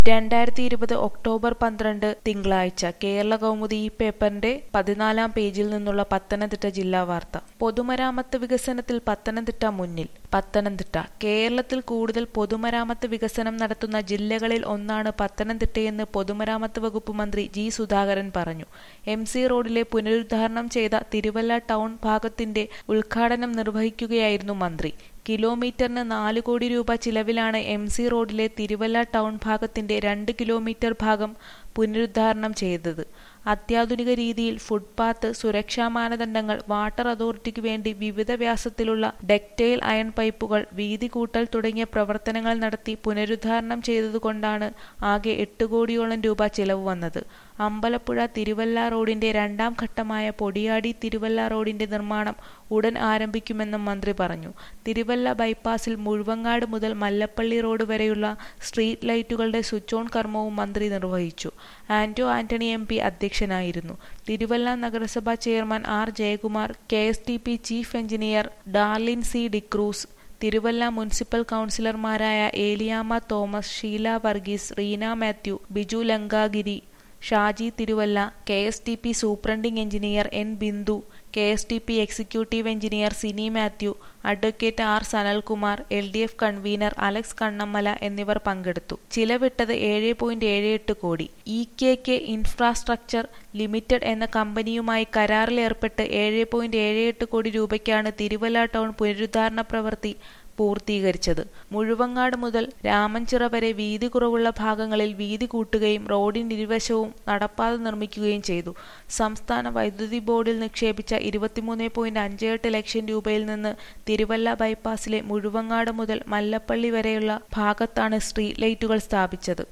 രണ്ടായിരത്തി ഇരുപത് ഒക്ടോബർ പന്ത്രണ്ട് തിങ്കളാഴ്ച കേരള കൗമുദി ഈ പേപ്പറിന്റെ പതിനാലാം പേജിൽ നിന്നുള്ള പത്തനംതിട്ട ജില്ലാ വാർത്ത പൊതുമരാമത്ത് വികസനത്തിൽ പത്തനംതിട്ട മുന്നിൽ പത്തനംതിട്ട കേരളത്തിൽ കൂടുതൽ പൊതുമരാമത്ത് വികസനം നടത്തുന്ന ജില്ലകളിൽ ഒന്നാണ് പത്തനംതിട്ടയെന്ന് പൊതുമരാമത്ത് വകുപ്പ് മന്ത്രി ജി സുധാകരൻ പറഞ്ഞു എം സി റോഡിലെ പുനരുദ്ധാരണം ചെയ്ത തിരുവല്ല ടൗൺ ഭാഗത്തിന്റെ ഉദ്ഘാടനം നിർവഹിക്കുകയായിരുന്നു മന്ത്രി കിലോമീറ്ററിന് നാല് കോടി രൂപ ചിലവിലാണ് എം സി റോഡിലെ തിരുവല്ല ടൗൺ ഭാഗത്തിന്റെ രണ്ട് കിലോമീറ്റർ ഭാഗം പുനരുദ്ധാരണം ചെയ്തത് അത്യാധുനിക രീതിയിൽ ഫുട്പാത്ത് സുരക്ഷാ മാനദണ്ഡങ്ങൾ വാട്ടർ അതോറിറ്റിക്ക് വേണ്ടി വിവിധ വ്യാസത്തിലുള്ള ഡെക്റ്റൈൽ അയൺ പൈപ്പുകൾ വീതി കൂട്ടൽ തുടങ്ങിയ പ്രവർത്തനങ്ങൾ നടത്തി പുനരുദ്ധാരണം ചെയ്തതുകൊണ്ടാണ് ആകെ എട്ട് കോടിയോളം രൂപ ചിലവ് വന്നത് അമ്പലപ്പുഴ തിരുവല്ല റോഡിന്റെ രണ്ടാം ഘട്ടമായ പൊടിയാടി തിരുവല്ല റോഡിന്റെ നിർമ്മാണം ഉടൻ ആരംഭിക്കുമെന്നും മന്ത്രി പറഞ്ഞു തിരുവല്ല ബൈപ്പാസിൽ മുഴുവങ്ങാട് മുതൽ മല്ലപ്പള്ളി റോഡ് വരെയുള്ള സ്ട്രീറ്റ് ലൈറ്റുകളുടെ സ്വിച്ച് ഓൺ കർമ്മവും മന്ത്രി നിർവഹിച്ചു ആന്റോ ആന്റണി എം പി അധ്യക്ഷനായിരുന്നു തിരുവല്ല നഗരസഭാ chairman R Jayakumar K S T P chief engineer Darlin C D'Cruz Thiruvalla municipal കൗൺസിലർമാരായ Eliyamma Thomas Sheela Varghese Reena Mathew Biju Lankagiri Shaji Thiruvalla K S T P superintending engineer N Bindu K S T P executive engineer Cini Mathew advocate R Sanalkumar L D F convener Alex Kannamala എന്നിവർ പങ്കെടുത്തു ചിലവിട്ടത് ഏഴ് point ഏഴ് എട്ട് crore E K K infrastructure limited എന്ന കമ്പനിയുമായി കരാറിലേർപ്പെട്ട് ഏഴ് പോയിന്റ് ഏഴ് എട്ട് കോടി രൂപയ്ക്കാണ് തിരുവല്ല ടൗൺ പുനരുദ്ധാരണ പ്രവൃത്തി പൂർത്തീകരിച്ചത് മുഴുവങ്ങാട് മുതൽ രാമൻചിറ വരെ വീതി കുറവുള്ള ഭാഗങ്ങളിൽ വീതി കൂട്ടുകയും റോഡിനിരുവശവും നടപ്പാത നിർമ്മിക്കുകയും ചെയ്തു സംസ്ഥാന വൈദ്യുതി ബോർഡിൽ നിക്ഷേപിച്ച ഇരുപത്തിമൂന്ന് പോയിന്റ് അഞ്ച് എട്ട് ലക്ഷം രൂപയിൽ നിന്ന് തിരുവല്ല ബൈപ്പാസിലെ മുഴുവങ്ങാട് മുതൽ മല്ലപ്പള്ളി വരെയുള്ള ഭാഗത്താണ് സ്ട്രീറ്റ് ലൈറ്റുകൾ സ്ഥാപിച്ചത്